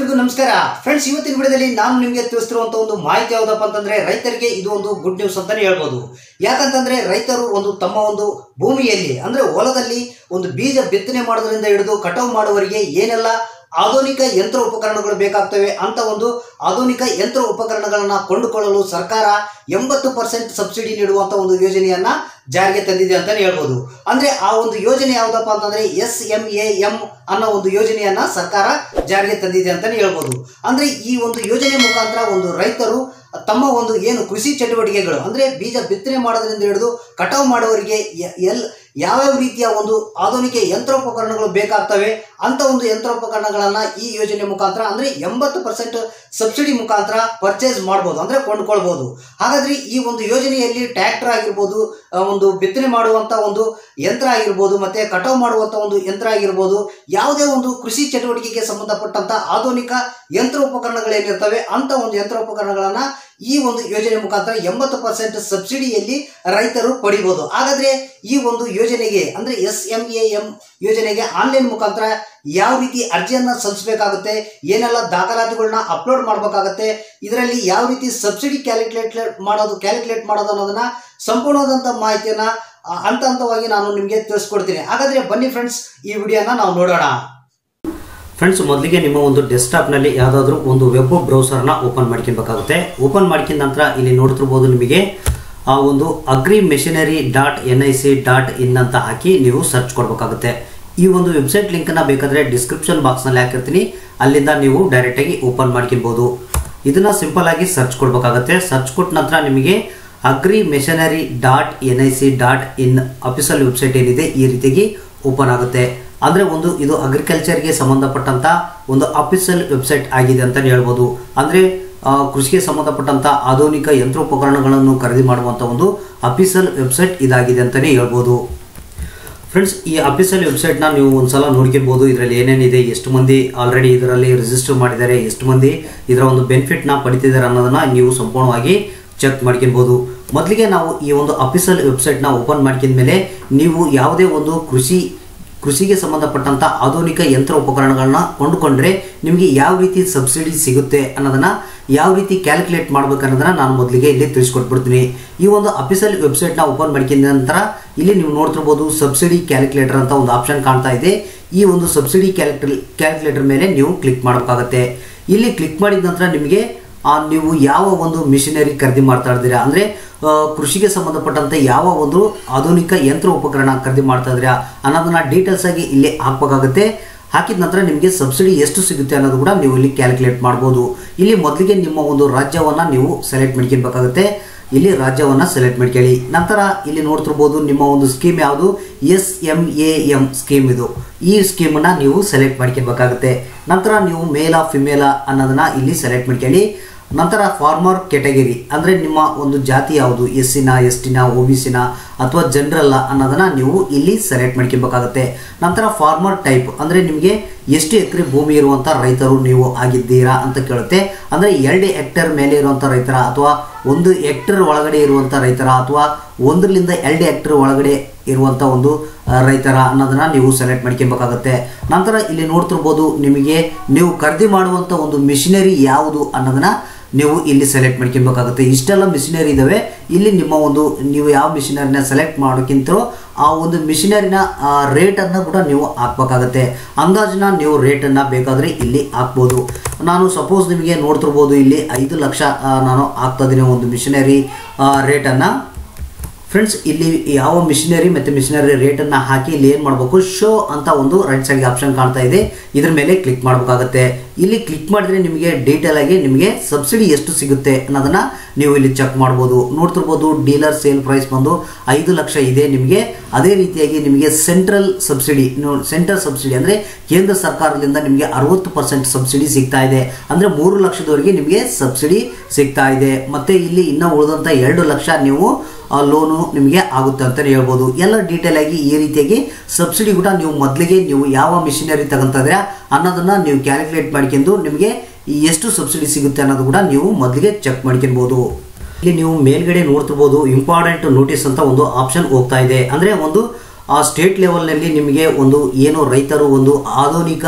ಎಲ್ರಿಗೂ ನಮಸ್ಕಾರ ಫ್ರೆಂಡ್ಸ್ ಇವತ್ತಿನ ವಿಡಿಯೋದಲ್ಲಿ ನಾನು ನಿಮಗೆ ತಿಳಿಸ್ತಿರುವಂತ ಒಂದು ಮಾಹಿತಿ ಯಾವುದಪ್ಪ ಅಂತಂದ್ರೆ ರೈತರಿಗೆ ಇದು ಒಂದು ಗುಡ್ ನ್ಯೂಸ್ ಅಂತಾನೆ ಹೇಳ್ಬೋದು ಯಾಕಂತಂದ್ರೆ ರೈತರು ಒಂದು ತಮ್ಮ ಒಂದು ಭೂಮಿಯಲ್ಲಿ ಅಂದ್ರೆ ಹೊಲದಲ್ಲಿ ಒಂದು ಬೀಜ ಬಿತ್ತನೆ ಮಾಡೋದ್ರಿಂದ ಹಿಡಿದು ಕಟಾವು ಮಾಡುವವರೆಗೆ ಏನೆಲ್ಲ ಆಧುನಿಕ ಯಂತ್ರ ಉಪಕರಣಗಳು ಬೇಕಾಗ್ತವೆ ಅಂತ ಒಂದು ಆಧುನಿಕ ಯಂತ್ರ ಉಪಕರಣಗಳನ್ನ ಕೊಂಡುಕೊಳ್ಳಲು ಸರ್ಕಾರ ಎಂಬತ್ತು ಪರ್ಸೆಂಟ್ ಸಬ್ಸಿಡಿ ನೀಡುವಂತ ಒಂದು ಯೋಜನೆಯನ್ನ ಜಾರಿಗೆ ತಂದಿದೆ ಅಂತಾನೆ ಹೇಳ್ಬೋದು ಅಂದ್ರೆ ಆ ಒಂದು ಯೋಜನೆ ಯಾವುದಪ್ಪ ಅಂತಂದ್ರೆ ಎಸ್ ಎಂ ಎ ಎಂ ಅನ್ನೋ ಒಂದು ಯೋಜನೆಯನ್ನ ಸರ್ಕಾರ ಜಾರಿಗೆ ತಂದಿದೆ ಅಂತಾನೆ ಹೇಳ್ಬೋದು ಅಂದ್ರೆ ಈ ಒಂದು ಯೋಜನೆ ಮುಖಾಂತರ ಒಂದು ರೈತರು ತಮ್ಮ ಒಂದು ಏನು ಕೃಷಿ ಚಟುವಟಿಕೆಗಳು ಅಂದ್ರೆ ಬೀಜ ಬಿತ್ತನೆ ಮಾಡೋದ್ರಿಂದ ಹಿಡಿದು ಕಟಾವು ಮಾಡುವವರಿಗೆ ಯ- ಎಲ್ ಯಾವ್ಯಾವ ರೀತಿಯ ಒಂದು ಆಧುನಿಕ ಯಂತ್ರೋಪಕರಣಗಳು ಬೇಕಾಗ್ತವೆ ಅಂತ ಒಂದು ಯಂತ್ರೋಪಕರಣಗಳನ್ನ ಈ ಯೋಜನೆ ಮುಖಾಂತರ ಅಂದ್ರೆ ಎಂಬತ್ತು ಪರ್ಸೆಂಟ್ ಸಬ್ಸಿಡಿ ಮುಖಾಂತರ ಪರ್ಚೇಸ್ ಮಾಡ್ಬೋದು ಅಂದ್ರೆ ಕೊಂಡ್ಕೊಳ್ಬಹುದು ಹಾಗಾದ್ರೆ ಈ ಒಂದು ಯೋಜನೆಯಲ್ಲಿ ಟ್ರ್ಯಾಕ್ಟರ್ ಆಗಿರ್ಬೋದು ಆ, ಒಂದು ಬಿತ್ತನೆ ಮಾಡುವಂತ ಒಂದು ಯಂತ್ರ ಆಗಿರ್ಬೋದು ಮತ್ತೆ ಕಟಾವು ಮಾಡುವಂತ ಒಂದು ಯಂತ್ರ ಆಗಿರ್ಬೋದು ಯಾವುದೇ ಒಂದು ಕೃಷಿ ಚಟುವಟಿಕೆಗೆ ಸಂಬಂಧಪಟ್ಟಂತ ಆಧುನಿಕ ಯಂತ್ರೋಪಕರಣಗಳೇನಿರ್ತವೆ ಅಂತ ಒಂದು ಯಂತ್ರೋಪಕರಣಗಳನ್ನ ಈ ಒಂದು ಯೋಜನೆ ಮುಖಾಂತರ ಎಂಬತ್ತು ಪರ್ಸೆಂಟ್ ಸಬ್ಸಿಡಿಯಲ್ಲಿ ರೈತರು ಪಡಿಬಹುದು ಹಾಗಾದ್ರೆ ಈ ಒಂದು ಯೋಜನೆಗೆ ಅಂದ್ರೆ ಎಸ್ ಎಂ ಎ ಎಂ ಯೋಜನೆಗೆ ಆನ್ಲೈನ್ ಮುಖಾಂತರ ಯಾವ ರೀತಿ ಅರ್ಜಿಯನ್ನ ಸಲ್ಲಿಸಬೇಕಾಗುತ್ತೆ ಏನೆಲ್ಲ ದಾಖಲಾತಿಗಳನ್ನ ಅಪ್ಲೋಡ್ ಮಾಡಬೇಕಾಗುತ್ತೆ ಇದರಲ್ಲಿ ಯಾವ ರೀತಿ ಸಬ್ಸಿಡಿ ಕ್ಯಾಲ್ಕುಲೇಟ್ ಮಾಡೋದು ಕ್ಯಾಲ್ಕುಲೇಟ್ ಮಾಡೋದು ಅನ್ನೋದನ್ನ ಸಂಪೂರ್ಣವಾದಂಥ ಮಾಹಿತಿಯನ್ನ ಆ, ಹಂತ ಹಂತವಾಗಿ ನಾನು ನಿಮಗೆ ತಿಳಿಸ್ಕೊಡ್ತೀನಿ ಹಾಗಾದ್ರೆ ಬನ್ನಿ ಫ್ರೆಂಡ್ಸ್ ಈ ವಿಡಿಯೋನ ನಾವು ನೋಡೋಣ ಫ್ರೆಂಡ್ಸ್ ಮೊದಲಿಗೆ ನಿಮ್ಮ ಒಂದು ಡೆಸ್ಕ್ಟಾಪ್ನಲ್ಲಿ ಯಾವುದಾದ್ರೂ ಒಂದು ವೆಬ್ ಬ್ರೌಸರ್ನ ಓಪನ್ ಮಾಡ್ಕೊಬೇಕಾಗುತ್ತೆ ಓಪನ್ ಮಾಡ್ಕೊಂಡ ನಂತರ ಇಲ್ಲಿ ನೋಡ್ತಿರ್ಬೋದು ನಿಮಗೆ ಆ ಒಂದು agri machinery dot N I C dot in ಅಂತ ಹಾಕಿ ನೀವು ಸರ್ಚ್ ಕೊಡಬೇಕಾಗುತ್ತೆ ಈ ಒಂದು ವೆಬ್ಸೈಟ್ ಲಿಂಕನ್ನು ಬೇಕಾದರೆ ಡಿಸ್ಕ್ರಿಪ್ಷನ್ ಬಾಕ್ಸ್ನಲ್ಲಿ ಹಾಕಿರ್ತೀನಿ ಅಲ್ಲಿಂದ ನೀವು ಡೈರೆಕ್ಟಾಗಿ ಓಪನ್ ಮಾಡ್ಕೊಬೋದು ಇದನ್ನ ಸಿಂಪಲ್ ಆಗಿ ಸರ್ಚ್ ಕೊಡಬೇಕಾಗುತ್ತೆ ಸರ್ಚ್ ಕೊಟ್ಟ ನಂತರ ನಿಮಗೆ agri machinery dot N I C dot in official website ಏನಿದೆ ಈ ರೀತಿಯಾಗಿ ಓಪನ್ ಆಗುತ್ತೆ ಅಂದ್ರೆ ಒಂದು ಇದು ಅಗ್ರಿಕಲ್ಚರ್ಗೆ ಸಂಬಂಧಪಟ್ಟಂತ ಒಂದು ಅಫಿಷಿಯಲ್ ವೆಬ್ಸೈಟ್ ಆಗಿದೆ ಅಂತ ಹೇಳ್ಬೋದು ಅಂದ್ರೆ ಆ, ಕೃಷಿಗೆ ಸಂಬಂಧಪಟ್ಟಂತ ಆಧುನಿಕ ಯಂತ್ರೋಪಕರಣಗಳನ್ನು ಖರೀದಿ ಮಾಡುವಂತ ಒಂದು ಅಫಿಷಿಯಲ್ ವೆಬ್ಸೈಟ್ ಇದಾಗಿದೆ ಅಂತಾನೆ ಹೇಳ್ಬೋದು ಫ್ರೆಂಡ್ಸ್ ಈ ಅಫಿಷಿಯಲ್ ವೆಬ್ಸೈಟ್ನ ನೀವು ಒಂದ್ಸಲ ನೋಡ್ಕೊಬೋದು ಇದರಲ್ಲಿ ಏನೇನಿದೆ ಎಷ್ಟು ಮಂದಿ ಆಲ್ರೆಡಿ ಇದರಲ್ಲಿ ರಿಜಿಸ್ಟರ್ ಮಾಡಿದ್ದಾರೆ ಎಷ್ಟು ಮಂದಿ ಇದರ ಒಂದು ಬೆನಿಫಿಟ್ನ ಪಡಿತಿದ್ದಾರೆ ಅನ್ನೋದನ್ನ ನೀವು ಸಂಪೂರ್ಣವಾಗಿ ಚೆಕ್ ಮಾಡ್ಕೊಬೋದು ಮೊದಲಿಗೆ ನಾವು ಈ ಒಂದು ಅಫಿಷಿಯಲ್ ವೆಬ್ಸೈಟ್ನ ಓಪನ್ ಮಾಡ್ಕೊಂಡ ಮೇಲೆ ನೀವು ಯಾವುದೇ ಒಂದು ಕೃಷಿ ಕೃಷಿಗೆ ಸಂಬಂಧಪಟ್ಟಂತ ಆಧುನಿಕ ಯಂತ್ರ ಉಪಕರಣಗಳನ್ನ ಕೊಂಡುಕೊಂಡ್ರೆ ನಿಮಗೆ ಯಾವ ರೀತಿ ಸಬ್ಸಿಡಿ ಸಿಗುತ್ತೆ ಅನ್ನೋದನ್ನ ಯಾವ ರೀತಿ ಕ್ಯಾಲ್ಕುಲೇಟ್ ಮಾಡ್ಬೇಕು ಅನ್ನೋದನ್ನ ನಾನು ಮೊದಲಿಗೆ ಇಲ್ಲಿ ತಿಳಿಸ್ಕೊಟ್ಬಿಡ್ತೀನಿ ಈ ಒಂದು ಅಫಿಷಿಯಲ್ ವೆಬ್ಸೈಟ್ನ ಓಪನ್ ಮಾಡ್ಕೊಂಡ ನಂತರ ಇಲ್ಲಿ ನೀವು ನೋಡ್ತಿರ್ಬೋದು ಸಬ್ಸಿಡಿ ಕ್ಯಾಲ್ಕುಲೇಟರ್ ಅಂತ ಒಂದು ಆಪ್ಷನ್ ಕಾಣ್ತಾ ಇದೆ ಈ ಒಂದು ಸಬ್ಸಿಡಿ ಕ್ಯಾಲ್ಕುಲ್ ಕ್ಯಾಲ್ಕುಲೇಟರ್ ಮೇಲೆ ನೀವು ಕ್ಲಿಕ್ ಮಾಡಬೇಕಾಗತ್ತೆ ಇಲ್ಲಿ ಕ್ಲಿಕ್ ಮಾಡಿದ ನಂತರ ನಿಮಗೆ ಆ, ನೀವು ಯಾವ ಒಂದು ಮಿಷಿನರಿ ಖರೀದಿ ಮಾಡ್ತಾ ಇದ್ದೀರಾ ಅಂದರೆ ಕೃಷಿಗೆ ಸಂಬಂಧಪಟ್ಟಂತೆ ಯಾವ ಒಂದು ಆಧುನಿಕ ಯಂತ್ರ ಉಪಕರಣ ಖರೀದಿ ಮಾಡ್ತಾ ಇದ್ದೀರಾ ಅನ್ನೋದನ್ನ ಡೀಟೇಲ್ಸ್ ಆಗಿ ಇಲ್ಲಿ ಹಾಕಬೇಕಾಗುತ್ತೆ ಹಾಕಿದ ನಂತರ ನಿಮಗೆ ಸಬ್ಸಿಡಿ ಎಷ್ಟು ಸಿಗುತ್ತೆ ಅನ್ನೋದು ಕೂಡ ನೀವು ಇಲ್ಲಿ ಕ್ಯಾಲ್ಕುಲೇಟ್ ಮಾಡ್ಬೋದು ಇಲ್ಲಿ ಮೊದಲಿಗೆ ನಿಮ್ಮ ಒಂದು ರಾಜ್ಯವನ್ನು ನೀವು ಸೆಲೆಕ್ಟ್ ಮಾಡ್ಕೊಬೇಕಾಗುತ್ತೆ ಇಲ್ಲಿ ರಾಜ್ಯವನ್ನು ಸೆಲೆಕ್ಟ್ ಮಾಡ್ಕೊಳ್ಳಿ ನಂತರ ಇಲ್ಲಿ ನೋಡ್ತಿರ್ಬೋದು ನಿಮ್ಮ ಒಂದು ಸ್ಕೀಮ್ ಯಾವುದು S M A M scheme ಇದು ಈ ಸ್ಕೀಮನ್ನು ನೀವು ಸೆಲೆಕ್ಟ್ ಮಾಡ್ಕೊಬೇಕಾಗುತ್ತೆ ನಂತರ ನೀವು ಮೇಲ ಫಿಮೇಲ ಅನ್ನೋದನ್ನ ಇಲ್ಲಿ ಸೆಲೆಕ್ಟ್ ಮಾಡ್ಕೊಳ್ಳಿ ನಂತರ ಫಾರ್ಮರ್ ಕೆಟಗರಿ ಅಂದರೆ ನಿಮ್ಮ ಒಂದು ಜಾತಿ ಯಾವುದು ಎಸ್ಸಿನ ಎಸ್ಟಿನ ಒ ಬಿ ಸಿನ ಅಥವಾ ಜನರಲ್ಲ ಅನ್ನೋದನ್ನ ನೀವು ಇಲ್ಲಿ ಸೆಲೆಕ್ಟ್ ಮಾಡ್ಕೊಬೇಕಾಗುತ್ತೆ ನಂತರ ಫಾರ್ಮರ್ ಟೈಪ್ ಅಂದರೆ ನಿಮಗೆ ಎಷ್ಟು ಎಕರೆ ಭೂಮಿ ಇರುವಂಥ ರೈತರು ನೀವು ಆಗಿದ್ದೀರಾ ಅಂತ ಕೇಳುತ್ತೆ ಅಂದರೆ ಎರಡು ಹೆಕ್ಟೇರ್ ಮೇಲೆ ಇರುವಂಥ ರೈತರ ಅಥವಾ ಒಂದು ಹೆಕ್ಟೇರ್ ಒಳಗಡೆ ಇರುವಂಥ ರೈತರ ಅಥವಾ ಒಂದರಿಂದ ಎರಡು ಹೆಕ್ಟೇರ್ ಒಳಗಡೆ ಇರುವಂಥ ಒಂದು ಆ, ರೈತರ ಅನ್ನೋದನ್ನ ನೀವು ಸೆಲೆಕ್ಟ್ ಮಾಡ್ಕೊಬೇಕಾಗುತ್ತೆ ನಂತರ ಇಲ್ಲಿ ನೋಡ್ತಿರ್ಬೋದು ನಿಮಗೆ ನೀವು ಖರೀದಿ ಮಾಡುವಂಥ ಒಂದು ಮಿಷಿನರಿ ಯಾವುದು ಅನ್ನೋದನ್ನ ನೀವು ಇಲ್ಲಿ ಸೆಲೆಕ್ಟ್ ಮಾಡ್ಕೊಬೇಕಾಗುತ್ತೆ ಇಷ್ಟೆಲ್ಲ ಮಿಷಿನರಿ ಇದ್ದಾವೆ ಇಲ್ಲಿ ನಿಮ್ಮ ಒಂದು ನೀವು ಯಾವ ಮಿಷಿನರಿನ ಸೆಲೆಕ್ಟ್ ಮಾಡೋಕ್ಕಿಂತ ಆ ಒಂದು ಮಿಷಿನರಿನ ರೇಟನ್ನು ಕೂಡ ನೀವು ಹಾಕ್ಬೇಕಾಗತ್ತೆ ಅಂದಾಜಿನ ನೀವು ರೇಟನ್ನು ಬೇಕಾದರೆ ಇಲ್ಲಿ ಹಾಕ್ಬೋದು ನಾನು ಸಪೋಸ್ ನಿಮಗೆ ನೋಡ್ತಿರ್ಬೋದು ಇಲ್ಲಿ ಐದು ಲಕ್ಷ ಆ, ನಾನು ಹಾಕ್ತಾ ಇದ್ದೀನಿ ಒಂದು ಮಿಷಿನರಿ ರೇಟನ್ನು ಫ್ರೆಂಡ್ಸ್ ಇಲ್ಲಿ ಯಾವ ಮಿಷಿನರಿ ಮತ್ತು ಮಿಷಿನರಿ ರೇಟನ್ನು ಹಾಕಿ ಇಲ್ಲಿ ಏನು ಮಾಡಬೇಕು ಶೋ ಅಂತ ಒಂದು ರೈಟ್ ಸೈಡ್ಗೆ ಆಪ್ಷನ್ ಕಾಣ್ತಾ ಇದೆ ಇದ್ರ ಮೇಲೆ ಕ್ಲಿಕ್ ಮಾಡಬೇಕಾಗುತ್ತೆ ಇಲ್ಲಿ ಕ್ಲಿಕ್ ಮಾಡಿದ್ರೆ ನಿಮಗೆ ಡೀಟೇಲ್ ಆಗಿ ನಿಮಗೆ ಸಬ್ಸಿಡಿ ಎಷ್ಟು ಸಿಗುತ್ತೆ ಅನ್ನೋದನ್ನ ನೀವು ಇಲ್ಲಿ ಚೆಕ್ ಮಾಡ್ಬೋದು ನೋಡ್ತಿರ್ಬೋದು ಡೀಲರ್ ಸೇಲ್ ಪ್ರೈಸ್ ಬಂದು ಐದು ಲಕ್ಷ ಇದೆ ನಿಮಗೆ ಅದೇ ರೀತಿಯಾಗಿ ನಿಮಗೆ ಸೆಂಟ್ರಲ್ ಸಬ್ಸಿಡಿ ಸೆಂಟ್ರಲ್ ಸಬ್ಸಿಡಿ ಅಂದರೆ ಕೇಂದ್ರ ಸರ್ಕಾರದಿಂದ ನಿಮಗೆ ಅರವತ್ತು ಪರ್ಸೆಂಟ್ ಸಬ್ಸಿಡಿ ಸಿಗ್ತಾ ಇದೆ ಅಂದರೆ ಮೂರು ಲಕ್ಷದವರೆಗೆ ನಿಮಗೆ ಸಬ್ಸಿಡಿ ಸಿಗ್ತಾ ಇದೆ ಮತ್ತು ಇಲ್ಲಿ ಇನ್ನೂ ಉಳಿದಂಥ ಎರಡು ಲಕ್ಷ ನೀವು ಲೋನು ನಿಮಗೆ ಆಗುತ್ತೆ ಅಂತಲೇ ಹೇಳ್ಬೋದು ಎಲ್ಲ ಡೀಟೇಲ್ ಆಗಿ ಈ ರೀತಿಯಾಗಿ ಸಬ್ಸಿಡಿ ಕೂಡ ನೀವು ಮೊದಲಿಗೆ ನೀವು ಯಾವ ಮಿಷಿನರಿ ತಗೊಂತಿದ್ರೆ ಅನ್ನೋದನ್ನ ನೀವು ಕ್ಯಾಲ್ಕುಲೇಟ್ ಮಾಡ್ಕೊಂಡು ನಿಮಗೆ ಎಷ್ಟು ಸಬ್ಸಿಡಿ ಸಿಗುತ್ತೆ ಅನ್ನೋದು ಕೂಡ ನೀವು ಮೊದಲಿಗೆ ಚೆಕ್ ಮಾಡ್ಕೊಬೋದು ಇಲ್ಲಿ ನೀವು ಮೇಲ್ಗಡೆ ನೋಡ್ತಿರ್ಬೋದು ಇಂಪಾರ್ಟೆಂಟ್ ನೋಟಿಸ್ ಅಂತ ಒಂದು ಆಪ್ಷನ್ ಹೋಗ್ತಾ ಇದೆ ಅಂದರೆ ಒಂದು ಆ ಸ್ಟೇಟ್ ಲೆವೆಲ್ನಲ್ಲಿ ನಿಮಗೆ ಒಂದು ಏನು ರೈತರು ಒಂದು ಆಧುನಿಕ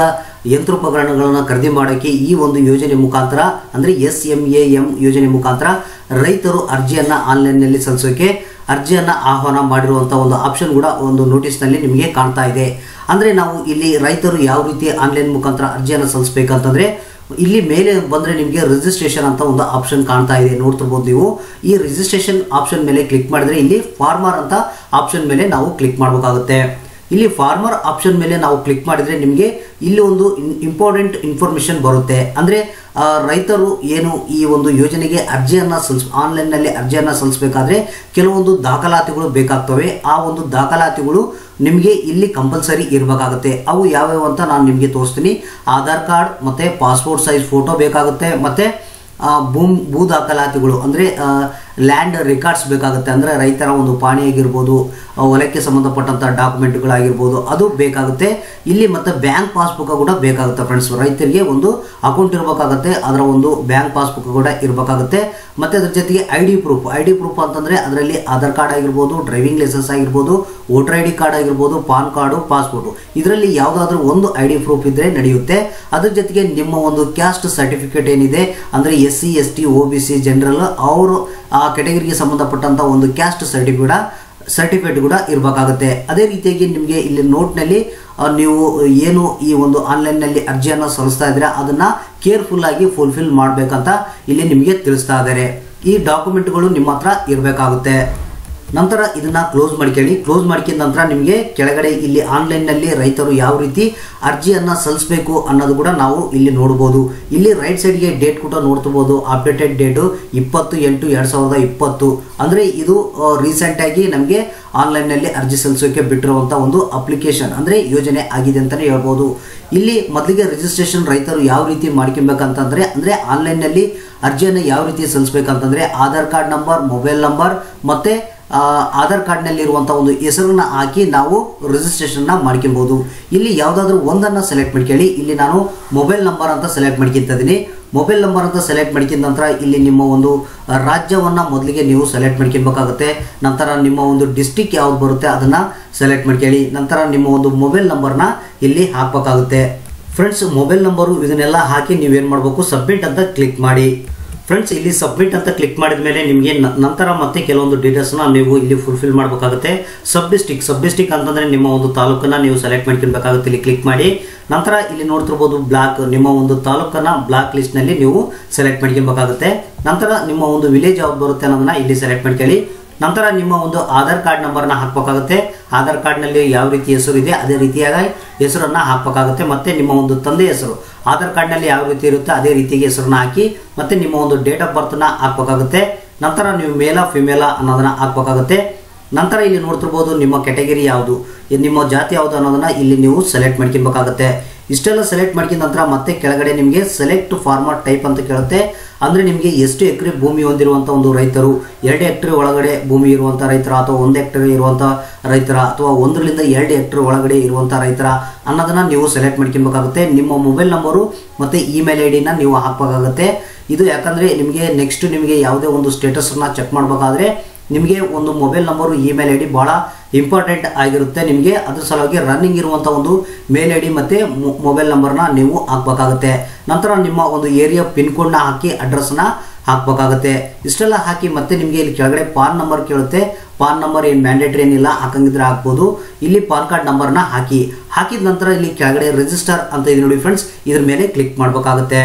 ಯಂತ್ರೋಪಕರಣಗಳನ್ನು ಖರೀದಿ ಮಾಡೋಕ್ಕೆ ಈ ಒಂದು ಯೋಜನೆ ಮುಖಾಂತರ ಅಂದರೆ ಎಸ್ ಎಂ ಎ ಎಂ ಯೋಜನೆ ಮುಖಾಂತರ ರೈತರು ಅರ್ಜಿಯನ್ನು ಆನ್ಲೈನ್ನಲ್ಲಿ ಸಲ್ಲಿಸೋಕೆ ಅರ್ಜಿಯನ್ನು ಆಹ್ವಾನ ಮಾಡಿರುವಂಥ ಒಂದು ಆಪ್ಷನ್ ಕೂಡ ಒಂದು ನೋಟಿಸ್ನಲ್ಲಿ ನಿಮಗೆ ಕಾಣ್ತಾ ಇದೆ ಅಂದರೆ ನಾವು ಇಲ್ಲಿ ರೈತರು ಯಾವ ರೀತಿ ಆನ್ಲೈನ್ ಮುಖಾಂತರ ಅರ್ಜಿಯನ್ನು ಸಲ್ಲಿಸಬೇಕಂತಂದರೆ ಇಲ್ಲಿ ಮೇಲೆ ಬಂದರೆ ನಿಮಗೆ ರಿಜಿಸ್ಟ್ರೇಷನ್ ಅಂತ ಒಂದು ಆಪ್ಷನ್ ಕಾಣ್ತಾ ಇದೆ ನೋಡ್ತಿರ್ಬೋದು ನೀವು ಈ ರಿಜಿಸ್ಟ್ರೇಷನ್ ಆಪ್ಷನ್ ಮೇಲೆ ಕ್ಲಿಕ್ ಮಾಡಿದ್ರೆ ಇಲ್ಲಿ ಫಾರ್ಮರ್ ಅಂತ ಆಪ್ಷನ್ ಮೇಲೆ ನಾವು ಕ್ಲಿಕ್ ಮಾಡಬೇಕಾಗುತ್ತೆ ಇಲ್ಲಿ ಫಾರ್ಮರ್ ಆಪ್ಷನ್ ಮೇಲೆ ನಾವು ಕ್ಲಿಕ್ ಮಾಡಿದರೆ ನಿಮಗೆ ಇಲ್ಲಿ ಒಂದು ಇಂಪಾರ್ಟೆಂಟ್ ಇನ್ಫಾರ್ಮೇಷನ್ ಬರುತ್ತೆ ಅಂದರೆ ರೈತರು ಏನು ಈ ಒಂದು ಯೋಜನೆಗೆ ಅರ್ಜಿಯನ್ನು ಸಲ್ಲಿಸ್ ಆನ್ಲೈನ್ನಲ್ಲಿ ಅರ್ಜಿಯನ್ನು ಸಲ್ಲಿಸಬೇಕಾದ್ರೆ ಕೆಲವೊಂದು ದಾಖಲಾತಿಗಳು ಬೇಕಾಗ್ತವೆ ಆ ಒಂದು ದಾಖಲಾತಿಗಳು ನಿಮಗೆ ಇಲ್ಲಿ ಕಂಪಲ್ಸರಿ ಇರಬೇಕಾಗುತ್ತೆ ಅವು ಯಾವ್ಯಾವ ಅಂತ ನಾನು ನಿಮಗೆ ತೋರಿಸ್ತೀನಿ ಆಧಾರ್ ಕಾರ್ಡ್ ಮತ್ತು ಪಾಸ್ಪೋರ್ಟ್ ಸೈಜ್ ಫೋಟೋ ಬೇಕಾಗುತ್ತೆ ಮತ್ತು ಭೂಮ್ ಭೂ ದಾಖಲಾತಿಗಳು ಅಂದರೆ ಲ್ಯಾಂಡ್ ರೆಕಾರ್ಡ್ಸ್ ಬೇಕಾಗುತ್ತೆ ಅಂದರೆ ರೈತರ ಒಂದು ಪಾಣಿ ಆಗಿರ್ಬೋದು ಆ, ಹೊಲಕ್ಕೆ ಸಂಬಂಧಪಟ್ಟಂಥ ಡಾಕ್ಯುಮೆಂಟ್ಗಳಾಗಿರ್ಬೋದು ಅದು ಬೇಕಾಗುತ್ತೆ ಇಲ್ಲಿ ಮತ್ತು ಬ್ಯಾಂಕ್ ಪಾಸ್ಬುಕ್ ಕೂಡ ಬೇಕಾಗುತ್ತೆ ಫ್ರೆಂಡ್ಸ್ ರೈತರಿಗೆ ಒಂದು ಅಕೌಂಟ್ ಇರಬೇಕಾಗುತ್ತೆ ಅದರ ಒಂದು ಬ್ಯಾಂಕ್ ಪಾಸ್ಬುಕ್ ಕೂಡ ಇರಬೇಕಾಗುತ್ತೆ ಮತ್ತು ಅದ್ರ ಜೊತೆಗೆ I D proof I D proof ಅಂತಂದರೆ ಅದರಲ್ಲಿ ಆಧಾರ್ ಕಾರ್ಡ್ ಆಗಿರ್ಬೋದು ಡ್ರೈವಿಂಗ್ ಲೈಸೆನ್ಸ್ ಆಗಿರ್ಬೋದು ವೋಟರ್ ಐ ಡಿ ಕಾರ್ಡ್ ಆಗಿರ್ಬೋದು ಪಾನ್ ಕಾರ್ಡು ಪಾಸ್ಪೋರ್ಟು ಇದರಲ್ಲಿ ಯಾವುದಾದ್ರೂ ಒಂದು ಐ ಡಿ ಪ್ರೂಫ್ ಇದ್ದರೆ ನಡೆಯುತ್ತೆ ಅದ್ರ ಜೊತೆಗೆ ನಿಮ್ಮ ಒಂದು ಕ್ಯಾಸ್ಟ್ ಸರ್ಟಿಫಿಕೇಟ್ ಏನಿದೆ ಅಂದರೆ S C S T O B C general ಅವರು ಆ ಕೆಟಗರಿಗೆ ಸಂಬಂಧಪಟ್ಟಂಥ ಒಂದು ಕ್ಯಾಸ್ಟ್ ಸರ್ಟಿಫಿಕೇಟ್ ಸರ್ಟಿಫಿಕೇಟ್ ಕೂಡ ಇರಬೇಕಾಗುತ್ತೆ ಅದೇ ರೀತಿಯಾಗಿ ನಿಮಗೆ ಇಲ್ಲಿ ನೋಟ್ನಲ್ಲಿ ಆ, ನೀವು ಏನು ಈ ಒಂದು ಆನ್ಲೈನ್ನಲ್ಲಿ ಅರ್ಜಿಯನ್ನು ಸಲ್ಲಿಸ್ತಾ ಇದ್ದೀರಾ ಅದನ್ನು ಕೇರ್ಫುಲ್ಲಾಗಿ ಫುಲ್ಫಿಲ್ ಮಾಡಬೇಕಂತ ಇಲ್ಲಿ ನಿಮಗೆ ತಿಳಿಸ್ತಾ ಇದ್ದಾರೆ ಈ ಡಾಕ್ಯುಮೆಂಟ್ಗಳು ನಿಮ್ಮ ಹತ್ರ ಇರಬೇಕಾಗುತ್ತೆ ನಂತರ ಇದನ್ನ ಕ್ಲೋಸ್ ಮಾಡ್ಕೊಳ್ಳಿ ಕ್ಲೋಸ್ ಮಾಡ್ಕೊಂಡ ನಂತರ ನಿಮಗೆ ಕೆಳಗಡೆ ಇಲ್ಲಿ ಆನ್ಲೈನ್ನಲ್ಲಿ ರೈತರು ಯಾವ ರೀತಿ ಅರ್ಜಿಯನ್ನು ಸಲ್ಲಿಸಬೇಕು ಅನ್ನೋದು ಕೂಡ ನಾವು ಇಲ್ಲಿ ನೋಡ್ಬೋದು ಇಲ್ಲಿ ರೈಟ್ ಸೈಡ್ಗೆ ಡೇಟ್ ಕೂಡ ನೋಡ್ತಿರ್ಬೋದು ಅಪ್ಡೇಟೆಡ್ ಡೇಟು ಇಪ್ಪತ್ತು ಎಂಟು ಎರಡು ಸಾವಿರದ ಇಪ್ಪತ್ತು ಅಂದರೆ ಇದು ರೀಸೆಂಟಾಗಿ ನಮಗೆ ಆನ್ಲೈನ್ನಲ್ಲಿ ಅರ್ಜಿ ಸಲ್ಲಿಸೋಕೆ ಬಿಟ್ಟಿರುವಂಥ ಒಂದು ಅಪ್ಲಿಕೇಶನ್ ಅಂದರೆ ಯೋಜನೆ ಆಗಿದೆ ಅಂತಲೇ ಹೇಳ್ಬೋದು ಇಲ್ಲಿ ಮೊದಲಿಗೆ ರಿಜಿಸ್ಟ್ರೇಷನ್ ರೈತರು ಯಾವ ರೀತಿ ಮಾಡ್ಕೊಬೇಕಂತಂದರೆ ಅಂದರೆ ಆನ್ಲೈನ್ನಲ್ಲಿ ಅರ್ಜಿಯನ್ನು ಯಾವ ರೀತಿ ಸಲ್ಲಿಸ್ಬೇಕಂತಂದರೆ Aadhaar card number mobile number ಮತ್ತು ಆ, ಆಧಾರ್ ಕಾರ್ಡ್ನಲ್ಲಿರುವಂಥ ಒಂದು ಹೆಸರನ್ನ ಹಾಕಿ ನಾವು ರಿಜಿಸ್ಟ್ರೇಷನ್ನ ಮಾಡ್ಕೊಬೋದು ಇಲ್ಲಿ ಯಾವುದಾದ್ರೂ ಒಂದನ್ನು ಸೆಲೆಕ್ಟ್ ಮಾಡ್ಕೊಳ್ಳಿ ಇಲ್ಲಿ ನಾನು ಮೊಬೈಲ್ ನಂಬರ್ ಅಂತ ಸೆಲೆಕ್ಟ್ ಮಾಡ್ಕೊತಾ ಇದ್ದೀನಿ ಮೊಬೈಲ್ ನಂಬರ್ ಅಂತ ಸೆಲೆಕ್ಟ್ ಮಾಡ್ಕೊಂಡ ನಂತರ ಇಲ್ಲಿ ನಿಮ್ಮ ಒಂದು ರಾಜ್ಯವನ್ನು ಮೊದಲಿಗೆ ನೀವು ಸೆಲೆಕ್ಟ್ ಮಾಡ್ಕೊಬೇಕಾಗುತ್ತೆ ನಂತರ ನಿಮ್ಮ ಒಂದು ಡಿಸ್ಟಿಕ್ ಯಾವ್ದು ಬರುತ್ತೆ ಅದನ್ನು ಸೆಲೆಕ್ಟ್ ಮಾಡ್ಕೊಳ್ಳಿ ನಂತರ ನಿಮ್ಮ ಒಂದು ಮೊಬೈಲ್ ನಂಬರ್ನ ಇಲ್ಲಿ ಹಾಕಬೇಕಾಗುತ್ತೆ ಫ್ರೆಂಡ್ಸ್ ಮೊಬೈಲ್ ನಂಬರು ಇದನ್ನೆಲ್ಲ ಹಾಕಿ ನೀವೇನು ಮಾಡಬೇಕು ಸಬ್ಮಿಟ್ ಅಂತ ಕ್ಲಿಕ್ ಮಾಡಿ ಫ್ರೆಂಡ್ಸ್ ಇಲ್ಲಿ ಸಬ್ಮಿಟ್ ಅಂತ ಕ್ಲಿಕ್ ಮಾಡಿದ ಮೇಲೆ ನಿಮಗೆ ನ- ನಂತರ ಮತ್ತೆ ಕೆಲವೊಂದು ಡೀಟೇಲ್ಸ್ನ ನೀವು ಇಲ್ಲಿ ಫುಲ್ಫಿಲ್ ಮಾಡಬೇಕಾಗುತ್ತೆ ಸಬ್ ಡಿಸ್ಟಿಕ್ ಸಬ್ ಡಿಸ್ಟಿಕ್ ಅಂತಂದರೆ ನಿಮ್ಮ ಒಂದು ತಾಲೂಕನ್ನ ನೀವು ಸೆಲೆಕ್ಟ್ ಮಾಡ್ಕೊಬೇಕಾಗುತ್ತೆ ಇಲ್ಲಿ ಕ್ಲಿಕ್ ಮಾಡಿ ನಂತರ ಇಲ್ಲಿ ನೋಡ್ತಿರ್ಬೋದು ಬ್ಲಾಕ್ ನಿಮ್ಮ ಒಂದು ತಾಲೂಕನ್ನ ಬ್ಲಾಕ್ ಲಿಸ್ಟ್ನಲ್ಲಿ ನೀವು ಸೆಲೆಕ್ಟ್ ಮಾಡ್ಕೊಬೇಕಾಗುತ್ತೆ ನಂತರ ನಿಮ್ಮ ಒಂದು ವಿಲೇಜ್ ಯಾವ್ದು ಬರುತ್ತೆ ಅನ್ನೋದನ್ನ ಇಲ್ಲಿ ಸೆಲೆಕ್ಟ್ ಮಾಡ್ಕೊಳ್ಳಿ ನಂತರ ನಿಮ್ಮ ಒಂದು ಆಧಾರ್ ಕಾರ್ಡ್ ನಂಬರ್ನ ಹಾಕಬೇಕಾಗುತ್ತೆ ಆಧಾರ್ ಕಾರ್ಡ್ನಲ್ಲಿ ಯಾವ ರೀತಿ ಹೆಸರು ಇದೆ ಅದೇ ರೀತಿಯಾಗಿ ಹೆಸರನ್ನ ಹಾಕಬೇಕಾಗುತ್ತೆ ಮತ್ತೆ ನಿಮ್ಮ ಒಂದು ತಂದೆ ಹೆಸರು ಆಧಾರ್ ಕಾರ್ಡ್ನಲ್ಲಿ ಯಾವ ರೀತಿ ಇರುತ್ತೆ ಅದೇ ರೀತಿಯಾಗಿ ಹೆಸರನ್ನ ಹಾಕಿ ಮತ್ತೆ ನಿಮ್ಮ ಒಂದು ಡೇಟ್ ಆಫ್ ಬರ್ತ್ನ ಹಾಕಬೇಕಾಗುತ್ತೆ ನಂತರ ನೀವು ಮೇಲ ಫಿಮೇಲ ಅನ್ನೋದನ್ನ ಹಾಕಬೇಕಾಗುತ್ತೆ ನಂತರ ಇಲ್ಲಿ ನೋಡ್ತಿರ್ಬೋದು ನಿಮ್ಮ ಕೆಟಗರಿ ಯಾವುದು ಇದ್ ನಿಮ್ಮ ಜಾತಿ ಯಾವುದು ಅನ್ನೋದನ್ನ ಇಲ್ಲಿ ನೀವು ಸೆಲೆಕ್ಟ್ ಮಾಡ್ಕೊಬೇಕಾಗುತ್ತೆ ಇಷ್ಟೆಲ್ಲ ಸೆಲೆಕ್ಟ್ ಮಾಡ್ಕೊಂಡ ನಂತರ ಮತ್ತೆ ಕೆಳಗಡೆ ನಿಮಗೆ ಸೆಲೆಕ್ಟ್ ಫಾರ್ಮರ್ ಟೈಪ್ ಅಂತ ಕೇಳುತ್ತೆ ಅಂದರೆ ನಿಮಗೆ ಎಷ್ಟು ಎಕರೆ ಭೂಮಿ ಹೊಂದಿರುವಂಥ ಒಂದು ರೈತರು ಎರಡು ಹೆಕ್ಟರ್ ಒಳಗಡೆ ಭೂಮಿ ಇರುವಂಥ ರೈತರ ಅಥವಾ ಒಂದು ಹೆಕ್ಟರ್ ಇರುವಂಥ ರೈತರ ಅಥವಾ ಒಂದರಿಂದ ಎರಡು ಹೆಕ್ಟರ್ ಒಳಗಡೆ ಇರುವಂಥ ರೈತರ ಅನ್ನೋದನ್ನ ನೀವು ಸೆಲೆಕ್ಟ್ ಮಾಡ್ಕೊಬೇಕಾಗುತ್ತೆ ನಿಮ್ಮ ಮೊಬೈಲ್ ನಂಬರು ಮತ್ತು ಇಮೇಲ್ ಐ ಡಿನ ನೀವು ಹಾಕಬೇಕಾಗುತ್ತೆ ಇದು ಯಾಕಂದರೆ ನಿಮಗೆ ನೆಕ್ಸ್ಟ್ ನಿಮಗೆ ಯಾವುದೇ ಒಂದು ಸ್ಟೇಟಸನ್ನು ಚೆಕ್ ಮಾಡಬೇಕಾದ್ರೆ ನಿಮಗೆ ಒಂದು mobile number email I D ಭಾಳ ಇಂಪಾರ್ಟೆಂಟ್ ಆಗಿರುತ್ತೆ ನಿಮಗೆ ಅದ್ರ ಸಲುವಾಗಿ ರನ್ನಿಂಗ್ ಇರುವಂಥ ಒಂದು ಮೇಲ್ ಐ ಡಿ ಮತ್ತು ಮೊಬೈಲ್ ನಂಬರ್ನ ನೀವು ಹಾಕಬೇಕಾಗುತ್ತೆ ನಂತರ ನಿಮ್ಮ ಒಂದು ಏರಿಯಾ ಪಿನ್ ಕೋಡ್ನ ಹಾಕಿ ಅಡ್ರೆಸ್ನ ಹಾಕಬೇಕಾಗುತ್ತೆ ಇಷ್ಟೆಲ್ಲ ಹಾಕಿ ಮತ್ತೆ ನಿಮಗೆ ಇಲ್ಲಿ ಕೆಳಗಡೆ ಪಾನ್ ನಂಬರ್ ಕೇಳುತ್ತೆ ಪಾನ್ ನಂಬರ್ ಏನು ಮ್ಯಾಂಡೇಟ್ರಿ ಏನಿಲ್ಲ ಹಾಕಂಗಿದ್ರೆ ಹಾಕ್ಬೋದು ಇಲ್ಲಿ ಪಾನ್ ಕಾರ್ಡ್ ನಂಬರ್ನ ಹಾಕಿ ಹಾಕಿದ ನಂತರ ಇಲ್ಲಿ ಕೆಳಗಡೆ ರಿಜಿಸ್ಟರ್ ಅಂತ ಇದೆ ನೋಡಿ ಫ್ರೆಂಡ್ಸ್ ಇದ್ರ ಮೇಲೆ ಕ್ಲಿಕ್ ಮಾಡಬೇಕಾಗುತ್ತೆ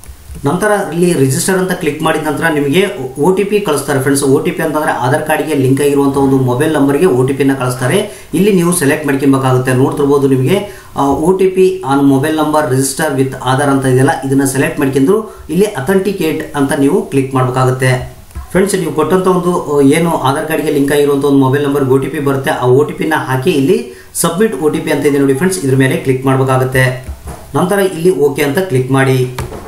ನಂತರ ಇಲ್ಲಿ ರಿಜಿಸ್ಟರ್ ಅಂತ ಕ್ಲಿಕ್ ಮಾಡಿದ ನಂತರ ನಿಮಗೆ ಒ ಟಿ ಪಿ ಕಳಿಸ್ತಾರೆ ಫ್ರೆಂಡ್ಸ್ ಒ ಟಿ ಪಿ ಅಂತಂದರೆ ಆಧಾರ್ ಕಾರ್ಡ್ಗೆ ಲಿಂಕ್ ಆಗಿರುವಂಥ ಒಂದು ಮೊಬೈಲ್ ನಂಬರ್ಗೆ ಒ ಟಿ ಪಿನ ಕಳಿಸ್ತಾರೆ ಇಲ್ಲಿ ನೀವು ಸೆಲೆಕ್ಟ್ ಮಾಡ್ಕೊಬೇಕಾಗುತ್ತೆ ನೋಡ್ತಿರ್ಬೋದು ನಿಮಗೆ O T P on mobile number register with Aadhaar ಅಂತ ಇದೆಯಲ್ಲ ಇದನ್ನು ಸೆಲೆಕ್ಟ್ ಮಾಡ್ಕೊಂಡು ಇಲ್ಲಿ ಅಥೆಂಟಿಕೇಟ್ ಅಂತ ನೀವು ಕ್ಲಿಕ್ ಮಾಡಬೇಕಾಗುತ್ತೆ ಫ್ರೆಂಡ್ಸ್ ನೀವು ಕೊಟ್ಟಂಥ ಒಂದು ಆ, ಏನು ಆಧಾರ್ ಕಾರ್ಡ್ಗೆ ಲಿಂಕ್ ಆಗಿರುವಂಥ ಒಂದು mobile number O T P ಬರುತ್ತೆ ಆ ಒ ಟಿ ಪಿನ ಹಾಕಿ ಇಲ್ಲಿ ಸಬ್ಮಿಟ್ ಒ ಟಿ ಪಿ ಅಂತ ಇದೆ ನೋಡಿ ಫ್ರೆಂಡ್ಸ್ ಇದ್ರ ಮೇಲೆ ಕ್ಲಿಕ್ ಮಾಡಬೇಕಾಗುತ್ತೆ ನಂತರ ಇಲ್ಲಿ ಓಕೆ ಅಂತ ಕ್ಲಿಕ್ ಮಾಡಿ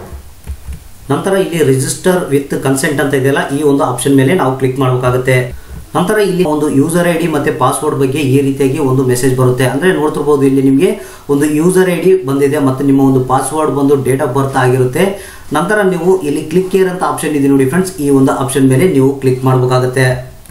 ನಂತರ ಇಲ್ಲಿ ರಿಜಿಸ್ಟರ್ ವಿತ್ ಕನ್ಸೆಂಟ್ ಅಂತ ಇದೆಯಲ್ಲ ಈ ಒಂದು ಆಪ್ಷನ್ ಮೇಲೆ ನಾವು ಕ್ಲಿಕ್ ಮಾಡಬೇಕಾಗುತ್ತೆ ನಂತರ ಇಲ್ಲಿ ಒಂದು ಯೂಸರ್ ಐ ಡಿ ಮತ್ತು ಪಾಸ್ವರ್ಡ್ ಬಗ್ಗೆ ಈ ರೀತಿಯಾಗಿ ಒಂದು ಮೆಸೇಜ್ ಬರುತ್ತೆ ಅಂದರೆ ನೋಡ್ತಿರ್ಬೋದು ಇಲ್ಲಿ ನಿಮಗೆ ಒಂದು ಯೂಸರ್ ಐ ಡಿ ಬಂದಿದೆ ಮತ್ತು ನಿಮ್ಮ ಒಂದು ಪಾಸ್ವರ್ಡ್ ಬಂದು ಡೇಟ್ ಆಫ್ ಬರ್ತ್ ಆಗಿರುತ್ತೆ ನಂತರ ನೀವು ಇಲ್ಲಿ ಕ್ಲಿಕ್ ಕೇರ್ ಅಂತ ಆಪ್ಷನ್ ಇದೆ ನೋಡಿ ಫ್ರೆಂಡ್ಸ್ ಈ ಒಂದು ಆಪ್ಷನ್ ಮೇಲೆ ನೀವು ಕ್ಲಿಕ್ ಮಾಡಬೇಕಾಗುತ್ತೆ